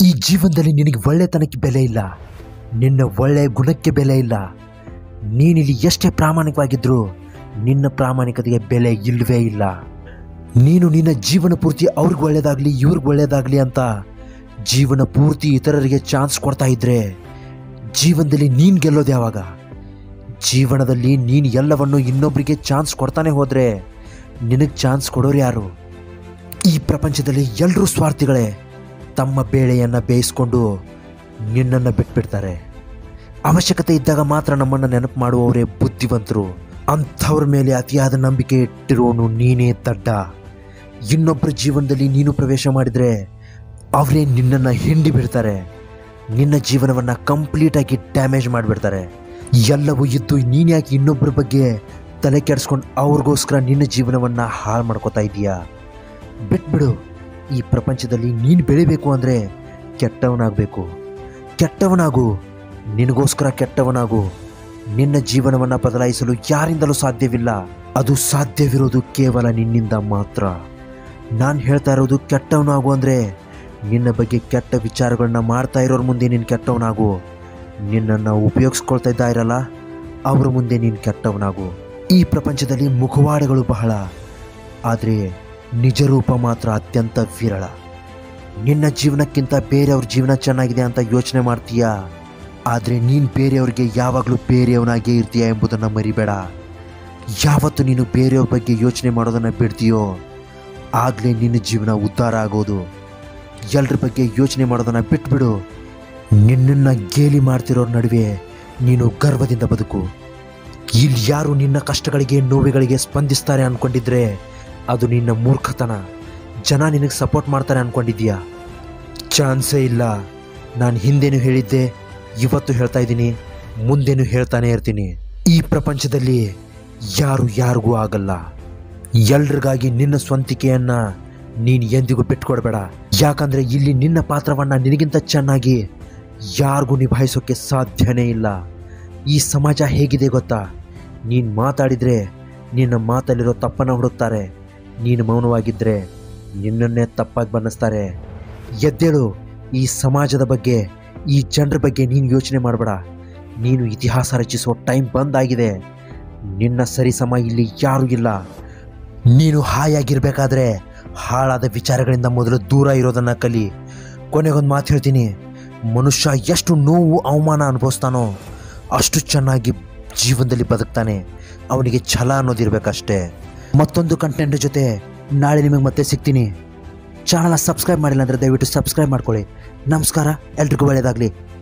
ಈ ಜೀವನದಲ್ಲಿ ನಿನಗೆ ಒಳ್ಳೆತನಕ್ಕೆ ಬೆಲೆ ಇಲ್ಲ ನಿನ್ನ ಒಳ್ಳೆಯ ಗುಣಕ್ಕೆ ಬೆಲೆ ಇಲ್ಲ ನೀನಿಲ್ಲಿ ಎಷ್ಟೇ ಪ್ರಾಮಾಣಿಕವಾಗಿದ್ರೂ ನಿನ್ನ ಪ್ರಾಮಾಣಿಕತೆಗೆ ಬೆಲೆ ಇಲ್ಲವೇ ಇಲ್ಲ ನೀನು ನಿನ್ನ ಜೀವನ ಪೂರ್ತಿ ಅವ್ರಿಗೆ ಒಳ್ಳೇದಾಗಲಿ ಇವ್ರಿಗೆ ಒಳ್ಳೇದಾಗಲಿ ಅಂತ ಜೀವನ ಪೂರ್ತಿ ಇತರರಿಗೆ ಚಾನ್ಸ್ ಕೊಡ್ತಾ ಇದ್ರೆ ಜೀವನದಲ್ಲಿ ನೀನು ಗೆಲ್ಲೋದು ಯಾವಾಗ ಜೀವನದಲ್ಲಿ ನೀನು ಎಲ್ಲವನ್ನು ಇನ್ನೊಬ್ಬರಿಗೆ ಚಾನ್ಸ್ ಕೊಡ್ತಾನೆ ಹೋದರೆ ನಿನಗೆ ಚಾನ್ಸ್ ಕೊಡೋರು ಯಾರು ಈ ಪ್ರಪಂಚದಲ್ಲಿ ಎಲ್ಲರೂ ಸ್ವಾರ್ಥಿಗಳೇ ತಮ್ಮ ಬೇಳೆಯನ್ನು ಬೇಯಿಸ್ಕೊಂಡು ನಿನ್ನನ್ನು ಬಿಟ್ಬಿಡ್ತಾರೆ ಅವಶ್ಯಕತೆ ಇದ್ದಾಗ ಮಾತ್ರ ನಮ್ಮನ್ನು ನೆನಪು ಮಾಡುವವರೇ ಬುದ್ಧಿವಂತರು ಅಂಥವ್ರ ಮೇಲೆ ಅತಿಯಾದ ನಂಬಿಕೆ ಇಟ್ಟಿರೋನು ನೀನೇ ದಡ್ಡ ಇನ್ನೊಬ್ಬರ ಜೀವನದಲ್ಲಿ ನೀನು ಪ್ರವೇಶ ಮಾಡಿದರೆ ಅವರೇ ನಿನ್ನನ್ನು ಹಿಂಡಿ ಬಿಡ್ತಾರೆ ನಿನ್ನ ಜೀವನವನ್ನು ಕಂಪ್ಲೀಟಾಗಿ ಡ್ಯಾಮೇಜ್ ಮಾಡಿಬಿಡ್ತಾರೆ ಎಲ್ಲವೂ ಇದ್ದು ನೀನು ಯಾಕೆ ಇನ್ನೊಬ್ಬರ ಬಗ್ಗೆ ತಲೆ ಕೆಡಿಸ್ಕೊಂಡು ಅವ್ರಿಗೋಸ್ಕರ ನಿನ್ನ ಜೀವನವನ್ನು ಹಾಳು ಮಾಡ್ಕೋತಾ ಇದೀಯಾ ಬಿಟ್ಬಿಡು ಈ ಪ್ರಪಂಚದಲ್ಲಿ ನೀನು ಬೆಳಿಬೇಕು ಅಂದರೆ ಕೆಟ್ಟವನಾಗಬೇಕು ಕೆಟ್ಟವನಾಗು ನಿನಗೋಸ್ಕರ ಕೆಟ್ಟವನಾಗು ನಿನ್ನ ಜೀವನವನ್ನು ಬದಲಾಯಿಸಲು ಯಾರಿಂದಲೂ ಸಾಧ್ಯವಿಲ್ಲ ಅದು ಸಾಧ್ಯವಿರೋದು ಕೇವಲ ನಿನ್ನಿಂದ ಮಾತ್ರ ನಾನು ಹೇಳ್ತಾ ಇರೋದು ಕೆಟ್ಟವನಾಗು ಅಂದರೆ ನಿನ್ನ ಬಗ್ಗೆ ಕೆಟ್ಟ ವಿಚಾರಗಳನ್ನ ಮಾಡ್ತಾ ಇರೋರ ಮುಂದೆ ನೀನು ಕೆಟ್ಟವನಾಗು ನಿನ್ನನ್ನು ಉಪಯೋಗಿಸ್ಕೊಳ್ತಾ ಇದ್ದ ಇರಲ್ಲ ಅವ್ರ ಮುಂದೆ ನೀನು ಕೆಟ್ಟವನಾಗು ಈ ಪ್ರಪಂಚದಲ್ಲಿ ಮುಖವಾಡಗಳು ಬಹಳ ಆದರೆ ನಿಜ ರೂಪ ಮಾತ್ರ ಅತ್ಯಂತ ವಿರಳ ನಿನ್ನ ಜೀವನಕ್ಕಿಂತ ಬೇರೆಯವ್ರ ಜೀವನ ಚೆನ್ನಾಗಿದೆ ಅಂತ ಯೋಚನೆ ಮಾಡ್ತೀಯಾ ಆದರೆ ನೀನು ಬೇರೆಯವ್ರಿಗೆ ಯಾವಾಗಲೂ ಬೇರೆಯವನಾಗೇ ಇರ್ತೀಯ ಎಂಬುದನ್ನು ಮರಿಬೇಡ ಯಾವತ್ತು ನೀನು ಬೇರೆಯವ್ರ ಬಗ್ಗೆ ಯೋಚನೆ ಮಾಡೋದನ್ನು ಬಿಡ್ತೀಯೋ ಆಗಲೇ ನಿನ್ನ ಜೀವನ ಉದ್ಧಾರ ಆಗೋದು ಎಲ್ಲರ ಬಗ್ಗೆ ಯೋಚನೆ ಮಾಡೋದನ್ನು ಬಿಟ್ಬಿಡು ನಿನ್ನನ್ನು ಗೇಲಿ ಮಾಡ್ತಿರೋರ ನಡುವೆ ನೀನು ಗರ್ವದಿಂದ ಬದುಕು ಇಲ್ಲಿ ಯಾರು ನಿನ್ನ ಕಷ್ಟಗಳಿಗೆ ನೋವುಗಳಿಗೆ ಸ್ಪಂದಿಸ್ತಾರೆ ಅನ್ಕೊಂಡಿದ್ರೆ ಅದು ನಿನ್ನ ಮೂರ್ಖತನ ಜನ ನಿನಗೆ ಸಪೋರ್ಟ್ ಮಾಡ್ತಾರೆ ಅನ್ಕೊಂಡಿದ್ದೀಯಾ ಚಾನ್ಸೇ ಇಲ್ಲ ನಾನು ಹಿಂದೇನು ಹೇಳಿದ್ದೆ ಇವತ್ತು ಹೇಳ್ತಾ ಇದ್ದೀನಿ ಮುಂದೇನು ಹೇಳ್ತಾನೆ ಇರ್ತೀನಿ ಈ ಪ್ರಪಂಚದಲ್ಲಿ ಯಾರು ಯಾರಿಗೂ ಆಗಲ್ಲ ಎಲ್ರಿಗಾಗಿ ನಿನ್ನ ಸ್ವಂತಿಕೆಯನ್ನ ನೀನು ಎಂದಿಗೂ ಬಿಟ್ಕೊಡ್ಬೇಡ ಯಾಕಂದ್ರೆ ಇಲ್ಲಿ ನಿನ್ನ ಪಾತ್ರವನ್ನ ನಿನಗಿಂತ ಚೆನ್ನಾಗಿ ಯಾರಿಗೂ ನಿಭಾಯಿಸೋಕೆ ಸಾಧ್ಯನೇ ಇಲ್ಲ ಈ ಸಮಾಜ ಹೇಗಿದೆ ಗೊತ್ತಾ ನೀನು ಮಾತಾಡಿದ್ರೆ ನಿನ್ನ ಮಾತಲ್ಲಿರೋ ತಪ್ಪನ್ನು ಹುಡುಕ್ತಾರೆ ನೀನು ಮೌನವಾಗಿದ್ದರೆ ನಿನ್ನನ್ನೇ ತಪ್ಪಾಗಿ ಬಣ್ಣಿಸ್ತಾರೆ ಎದ್ದೇಳು ಈ ಸಮಾಜದ ಬಗ್ಗೆ ಈ ಜನರ ಬಗ್ಗೆ ನೀನು ಯೋಚನೆ ಮಾಡಬೇಡ ನೀನು ಇತಿಹಾಸ ರಚಿಸೋ ಟೈಮ್ ಬಂದಾಗಿದೆ ನಿನ್ನ ಸರಿಸಮ ಇಲ್ಲಿ ಯಾರೂ ಇಲ್ಲ ನೀನು ಹಾಯಾಗಿರ್ಬೇಕಾದ್ರೆ ಹಾಳಾದ ವಿಚಾರಗಳಿಂದ ಮೊದಲು ದೂರ ಇರೋದನ್ನು ಕಲಿ ಕೊನೆಗೊಂದು ಮಾತು ಹೇಳ್ತೀನಿ ಮನುಷ್ಯ ಎಷ್ಟು ನೋವು ಅವಮಾನ ಅನುಭವಿಸ್ತಾನೋ ಅಷ್ಟು ಚೆನ್ನಾಗಿ ಜೀವನದಲ್ಲಿ ಬದುಕ್ತಾನೆ ಅವನಿಗೆ ಛಲ ಅನ್ನೋದಿರ್ಬೇಕಷ್ಟೇ ಮತ್ತೊಂದು ಕಂಟೆಂಟ್ ಜೊತೆ ನಾಳೆ ನಿಮಗೆ ಮತ್ತೆ ಸಿಗ್ತೀನಿ ಚಾನಲ್ನ ಸಬ್ಸ್ಕ್ರೈಬ್ ಮಾಡಿಲ್ಲ ಅಂದರೆ ದಯವಿಟ್ಟು ಸಬ್ಸ್ಕ್ರೈಬ್ ಮಾಡ್ಕೊಳ್ಳಿ ನಮಸ್ಕಾರ ಎಲ್ರಿಗೂ ಒಳ್ಳೆಯದಾಗಲಿ